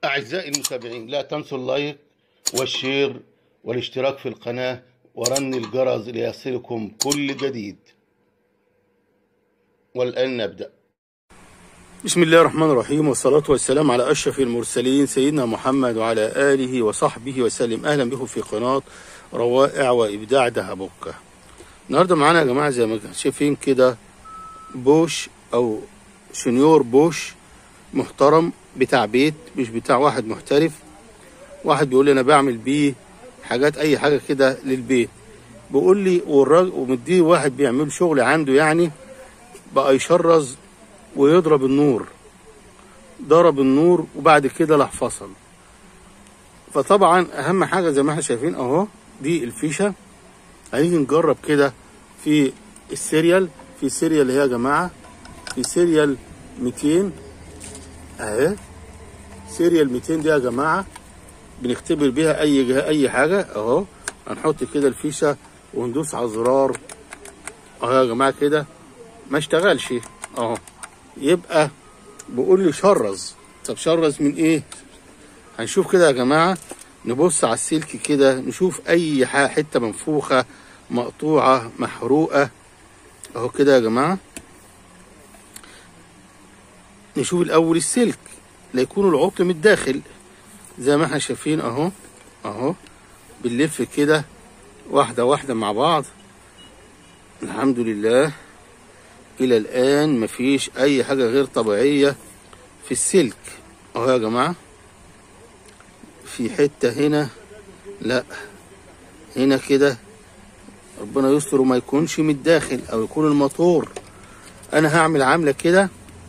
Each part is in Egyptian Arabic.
أعزائي المتابعين لا تنسوا اللايك والشير والاشتراك في القناة ورن الجرس ليصلكم كل جديد والآن نبدأ بسم الله الرحمن الرحيم والصلاة والسلام على أشرف المرسلين سيدنا محمد وعلى آله وصحبه وسلم أهلا بكم في قناة روائع وإبداع دهبوكة النهاردة معانا يا جماعة زي ما شايفين كده بوش أو سنيور بوش محترم بتاع بيت مش بتاع واحد محترف واحد بيقول لي انا بعمل بيه حاجات اي حاجه كده للبيت بيقول لي والراجل ومديه واحد بيعمل شغل عنده يعني بقى يشرز ويضرب النور ضرب النور وبعد كده راح فصل فطبعا اهم حاجه زي ما احنا شايفين اهو دي الفيشه هنيجي نجرب كده في السيريال في سيريال اهي يا جماعه في سيريال 200 اهي سيريال 200 دي يا جماعه بنختبر بيها اي جهة اي حاجه اهو هنحط كده الفيشه وندوس على الزرار اهو يا جماعه كده ما اشتغلش اهو يبقى بيقول لي شرز طب شرز من ايه هنشوف كده يا جماعه نبص على السلك كده نشوف اي حته منفوخه مقطوعه محروقه اهو كده يا جماعه نشوف الاول السلك لا يكون العطل من الداخل زي ما احنا شايفين اهو اهو بنلف كده واحده واحده مع بعض الحمد لله الى الان مفيش اي حاجه غير طبيعيه في السلك اهو يا جماعه في حته هنا لا هنا كده ربنا يستر وما يكونش من الداخل او يكون الموتور انا هعمل عامله كده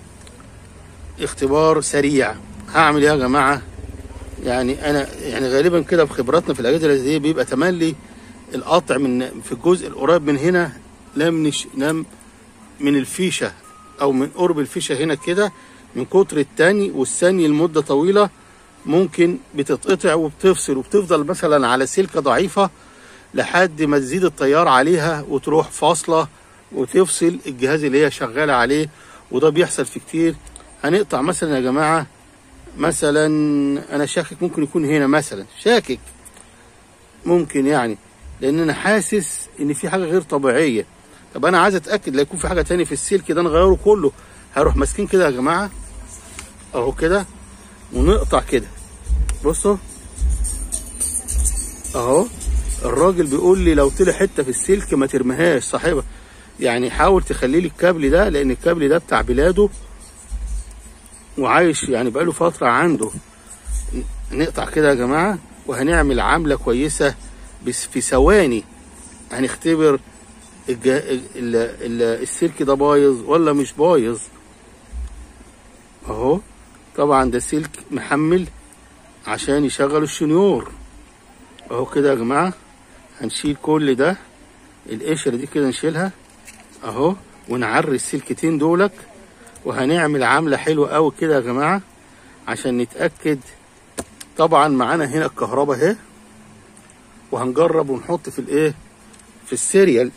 اختبار سريع هعمل ايه يا جماعه يعني انا يعني غالبا كده بخبراتنا في الاجهزه الذاتيه بيبقى تملي القطع من في الجزء القريب من هنا لا من نم من الفيشه او من قرب الفيشه هنا كده من كتر التاني والثاني لمده طويله ممكن بتتقطع وبتفصل وبتفضل مثلا على سلكه ضعيفه لحد ما تزيد التيار عليها وتروح فاصله وتفصل الجهاز اللي هي شغاله عليه وده بيحصل في كتير هنقطع مثلا يا جماعه مثلا انا شاكك ممكن يكون هنا مثلا شاكك ممكن يعني لان انا حاسس ان في حاجه غير طبيعيه طب انا عايز اتاكد لا يكون في حاجه تاني في السلك ده نغيره كله هروح ماسكين كده يا جماعه اهو كده ونقطع كده بصوا اهو الراجل بيقول لي لو طلع حته في السلك ما ترميهاش صاحبها يعني حاول تخلي لي الكابل ده لان الكابل ده بتاع بلاده وعايش يعني بقاله فترة عنده نقطع كده يا جماعة وهنعمل عاملة كويسة بس في ثواني هنختبر الجه... ال... ال... السلك ده بايظ ولا مش بايظ اهو طبعا ده سلك محمل عشان يشغل الشنيور اهو كده يا جماعة هنشيل كل ده القشرة دي كده نشيلها اهو ونعري السلكتين دولك وهنعمل عامله حلوه قوي كده يا جماعه عشان نتاكد طبعا معانا هنا الكهرباء اهي وهنجرب ونحط في الايه في السيريال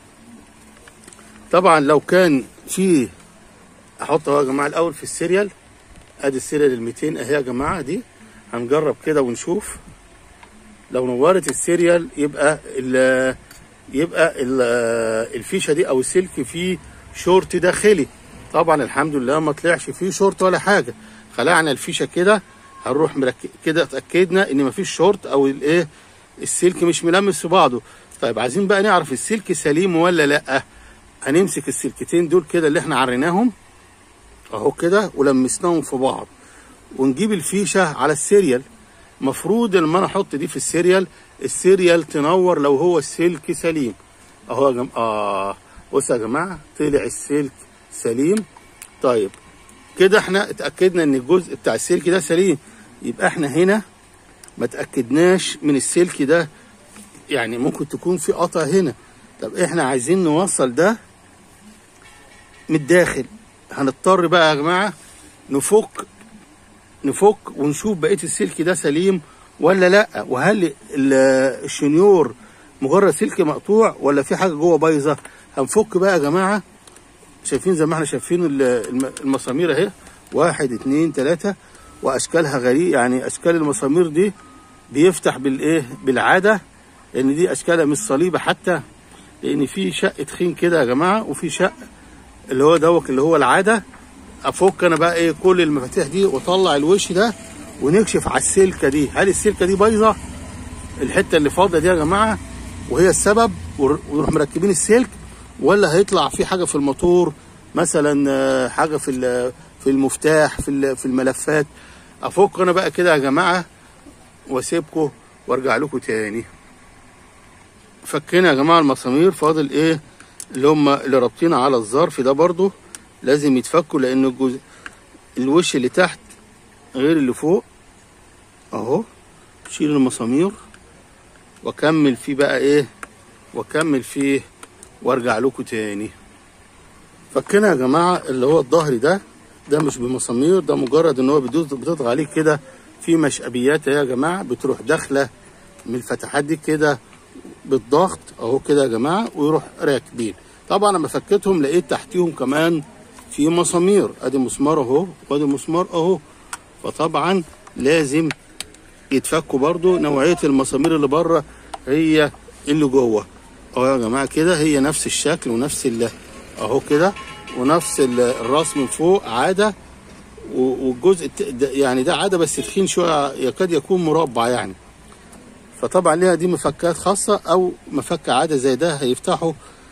طبعا لو كان في احط اهو يا جماعه الاول في السيريال ادي السيريال ال 200 اهي يا جماعه دي هنجرب كده ونشوف لو نورت السيريال يبقى ال يبقى ال الفيشه دي او السلك فيه شورت داخلي طبعا الحمد لله ما طلعش فيه شورت ولا حاجه خلعنا الفيشه كده هنروح مركب كده اتاكدنا ان مفيش شورت او الايه السلك مش ملمس في بعضه طيب عايزين بقى نعرف السلك سليم ولا لا هنمسك السلكتين دول كده اللي احنا عريناهم اهو كده ولمسناهم في بعض ونجيب الفيشه على السيريال مفروض لما انا احط دي في السيريال السيريال تنور لو هو السلك سليم اهو يا جماعه اه بصوا يا جماعه طلع السلك سليم طيب كده احنا اتاكدنا ان الجزء بتاع السلك ده سليم يبقى احنا هنا ما اتاكدناش من السلك ده يعني ممكن تكون في قطع هنا طب احنا عايزين نوصل ده من الداخل هنضطر بقى يا جماعه نفك نفك ونشوف بقيه السلك ده سليم ولا لا وهل الشنيور مجرد سلك مقطوع ولا في حاجه جوه بايظه هنفك بقى يا جماعه شايفين زي ما احنا شايفين المسامير اهي واحد اتنين تلاتة واشكالها غريب يعني اشكال المسامير دي بيفتح بالايه بالعاده لان دي اشكالها مش صليبه حتى لان في شق تخين كده يا جماعه وفي شق اللي هو دوت اللي هو العاده افك انا بقى ايه كل المفاتيح دي واطلع الوش ده ونكشف على السلكه دي هل السلكه دي بايظه الحته اللي فاضيه دي يا جماعه وهي السبب ور- ونروح مركبين السلك ولا هيطلع في حاجه في الموتور مثلا آه، حاجه في ال- في المفتاح في ال- في الملفات افك انا بقى كده يا جماعه واسيبكم وارجع لكم تاني فكينا يا جماعه المسامير فاضل ايه اللي هم اللي رابطين على الظرف ده برضو لازم يتفكوا لان الجزء الوش اللي تحت غير اللي فوق اهو شيل المسامير واكمل فيه بقى ايه واكمل فيه وارجع لكم تاني فكنا يا جماعه اللي هو الظهر ده ده مش بمسامير ده مجرد ان هو بيدوس بتضغط عليه كده في مشقبيات يا جماعه بتروح داخله من الفتحات دي كده بالضغط اهو كده يا جماعه ويروح راكبين طبعا لما فكيتهم لقيت تحتيهم كمان في مسامير ادي مسمار اهو وادي مسمار اهو فطبعا لازم يتفكوا برضو نوعيه المسامير اللي بره هي اللي جوه اهو يا جماعه كده هي نفس الشكل ونفس ال اهو كده ونفس ال- الراس من فوق عاده و- والجزء الت- ده- يعني ده عاده بس تخين شويه يكاد يكون مربع يعني فطبعا ليها دي مفكات خاصه او مفك عاده زي ده هيفتحوا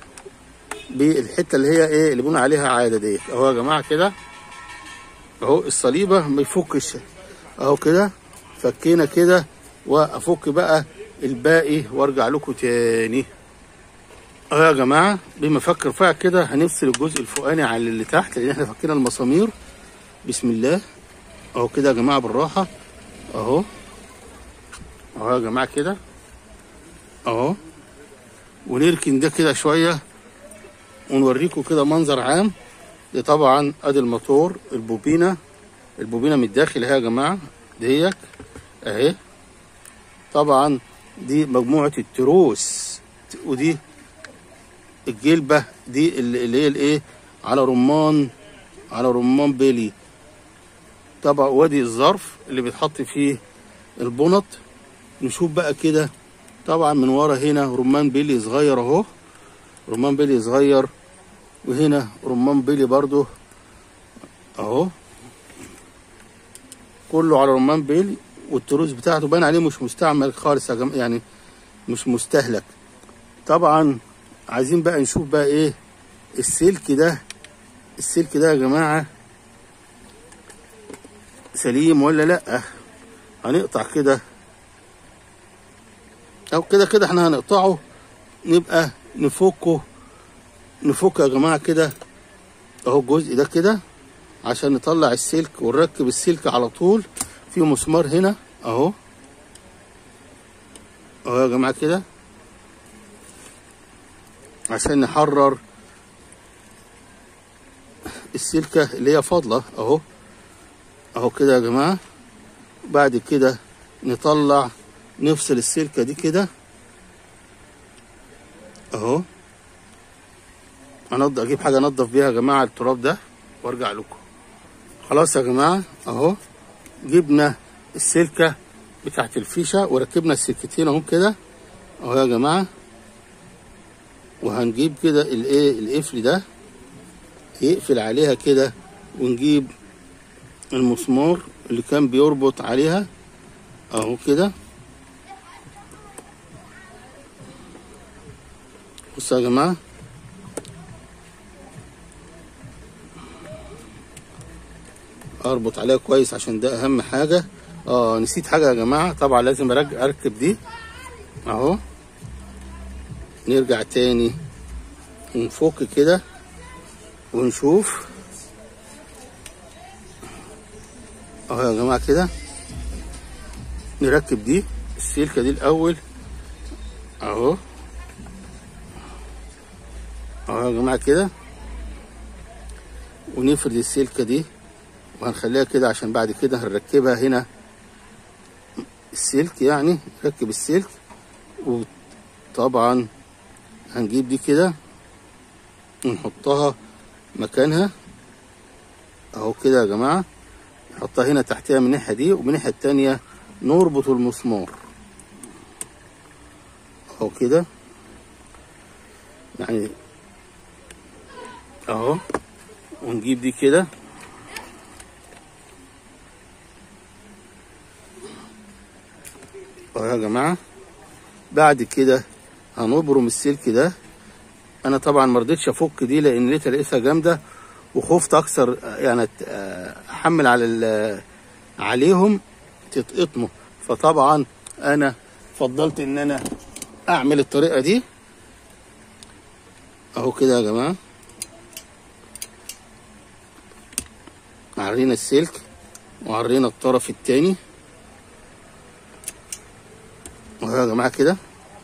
بالحته اللي هي ايه اللي بنقول عليها عاده ديت اهو يا جماعه كده اهو الصليبه ما يفكش اهو كده فكينا كده وافك بقى الباقي وارجع لكم تاني اهو يا جماعه بمفك رفيع كده هنفصل الجزء الفوقاني عن اللي تحت لان احنا فكينا المسامير بسم الله اهو كده يا جماعه بالراحه اهو اهو يا جماعه كده اهو ونركن ده كده شويه ونوريكم كده منظر عام دي طبعا ادي الموتور البوبينه البوبينه من الداخل اهي يا جماعه ديت اهي طبعا دي مجموعه التروس ودي الجلبه دي اللي اللي هي الايه على رمان على رمان بيلي طبعا وادي الظرف اللي بيتحط فيه البنط نشوف بقى كده طبعا من ورا هنا رمان بيلي صغير اهو رمان بيلي صغير وهنا رمان بيلي برضو اهو كله على رمان بيلي والتروس بتاعته باين عليه مش مستعمل خالص يا جماعه يعني مش مستهلك طبعا عايزين بقى نشوف بقى ايه السلك ده السلك ده يا جماعه سليم ولا لا هنقطع كده او كده كده احنا هنقطعه نبقى نفكه نفكه يا جماعه كده اهو الجزء ده كده عشان نطلع السلك ونركب السلك على طول في مسمار هنا اهو اهو يا جماعه كده عشان نحرر السلكه اللي هي فاضله اهو اهو كده يا جماعه بعد كده نطلع نفصل السلكه دي كده اهو انضف اجيب حاجه انضف بيها يا جماعه التراب ده وارجع لكم خلاص يا جماعه اهو جبنا السلكه بتاعت الفيشه وركبنا السلكتين اهو كده اهو يا جماعه وهنجيب كده الايه القفل ده يقفل عليها كده ونجيب المسمار اللي كان بيربط عليها اهو كده بصوا يا جماعه اربط عليها كويس عشان ده اهم حاجه اه نسيت حاجه يا جماعه طبعا لازم أرج- اركب دي اهو نرجع تاني ونفك كده ونشوف اهو يا جماعه كده نركب دي السلكه دي الاول اهو اهو يا جماعه كده ونفرد السلكه دي وهنخليها كده عشان بعد كده هنركبها هنا السلك يعني نركب السلك وطبعا هنجيب دي كده ونحطها مكانها اهو كده يا جماعه نحطها هنا تحتها من الناحيه دي ومن الناحيه التانيه نربط المسمار اهو كده يعني اهو ونجيب دي كده اهو يا جماعه بعد كده هنبرم السلك ده انا طبعا ما رضيتش افك دي لان لقيتها لقيتها جامده وخفت اكسر يعني أت- احمل على ال- عليهم تتقطموا فطبعا انا فضلت ان انا اعمل الطريقه دي اهو كده يا جماعه عرينا السلك وعرينا الطرف التاني اهو يا جماعه كده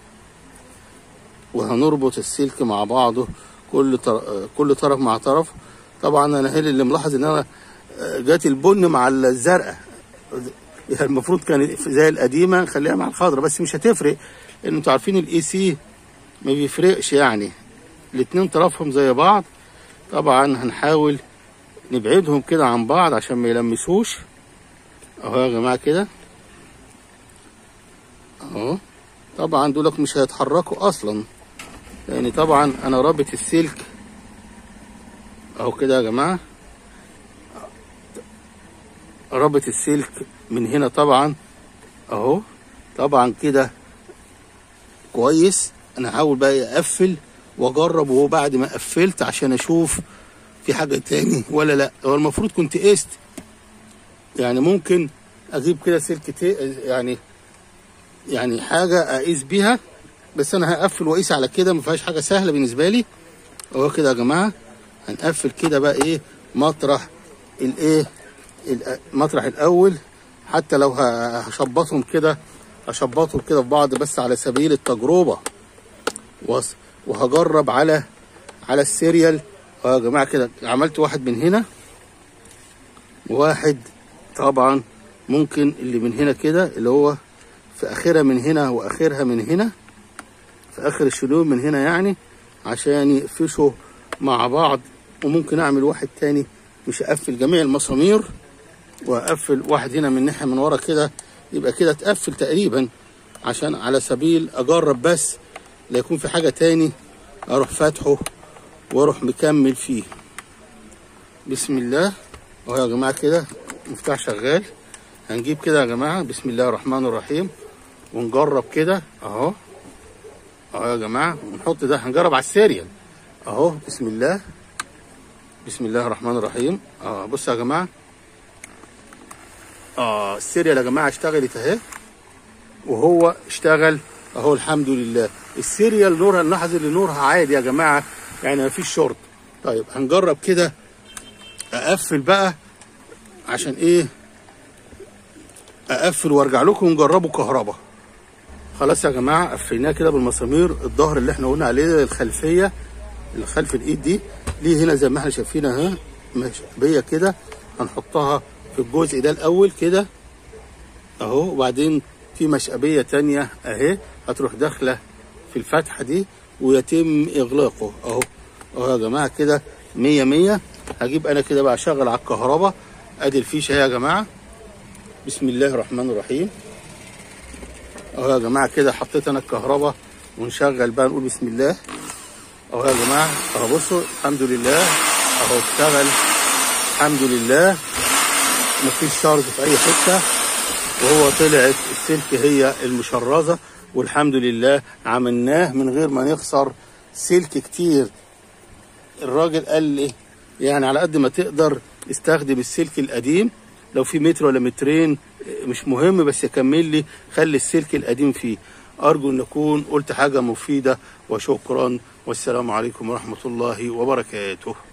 وهنربط السلك مع بعضه كل طرف كل طرف مع طرف طبعا انا هنا اللي ملاحظ ان انا جات البن مع الزرقاء يعني المفروض كان زي القديمه نخليها مع الخضراء بس مش هتفرق لان انتوا عارفين الاي سي ما بيفرقش يعني الاتنين طرفهم زي بعض طبعا هنحاول نبعدهم كده عن بعض عشان ما يلمسوش اهو يا جماعه كده اهو طبعا دولك مش هيتحركوا اصلا لان طبعا انا رابط السلك اهو كده يا جماعه رابط السلك من هنا طبعا اهو طبعا كده كويس انا هحاول بقى اقفل واجرب وهو بعد ما قفلت عشان اشوف في حاجه تاني ولا لا هو المفروض كنت قست يعني ممكن اجيب كده سلك تي يعني يعني حاجه اقيس بيها بس انا هقفل واقيس على كده ما فيهاش حاجه سهله بالنسبه لي اهو كده يا جماعه هنقفل كده بقى ايه مطرح الايه ال- مطرح الاول حتى لو ه- هشبطهم كده هشبطهم كده في بعض بس على سبيل التجربه وص- وهجرب على على السيريال اه يا جماعه كده عملت واحد من هنا وواحد طبعا ممكن اللي من هنا كده اللي هو في اخرها من هنا واخرها من هنا في اخر الشلوم من هنا يعني عشان يقفشوا مع بعض وممكن اعمل واحد تاني مش اقفل جميع المسامير واقفل واحد هنا من ناحيه من ورا كده يبقى كده اتقفل تقريبا عشان على سبيل اجرب بس لا يكون في حاجه تاني اروح فاتحه واروح مكمل فيه بسم الله اهو يا جماعه كده مفتاح شغال هنجيب كده يا جماعه بسم الله الرحمن الرحيم ونجرب كده اهو اهو يا جماعه ونحط ده هنجرب على السيريال اهو بسم الله بسم الله الرحمن الرحيم اه بصوا يا جماعه اه السيريال يا جماعه اشتغلت اهي وهو اشتغل اهو الحمد لله السيريال نورها نلاحظ ان نورها عادي يا جماعه يعني مفيش شورت طيب هنجرب كده اقفل بقى عشان ايه اقفل وارجع لكم ونجربوا كهرباء خلاص يا جماعه قفلناه كده بالمسامير الظهر اللي احنا قلنا عليه الخلفيه اللي خلف الايد دي ليه هنا زي ما احنا شايفين اهي مشبيه كده هنحطها في الجزء ده الاول كده اهو وبعدين في مشقبيه تانية اهي هتروح داخله في الفتحه دي ويتم اغلاقه اهو اهو يا جماعه كده مية مية هجيب انا كده بقى اشغل على الكهرباء ادي الفيشه اهي يا جماعه بسم الله الرحمن الرحيم اهو يا جماعه كده حطيت انا الكهرباء ونشغل بقى نقول بسم الله اهو يا جماعه اهو بصوا الحمد لله اهو اشتغل الحمد لله مفيش شارج في اي حته وهو طلعت السلك هي المشرزه والحمد لله عملناه من غير ما نخسر سلك كتير الراجل قال لي يعني على قد ما تقدر استخدم السلك القديم لو في متر ولا مترين مش مهم بس يكمل لي خلي السلك القديم فيه ارجو ان اكون قلت حاجه مفيده وشكرا والسلام عليكم ورحمه الله وبركاته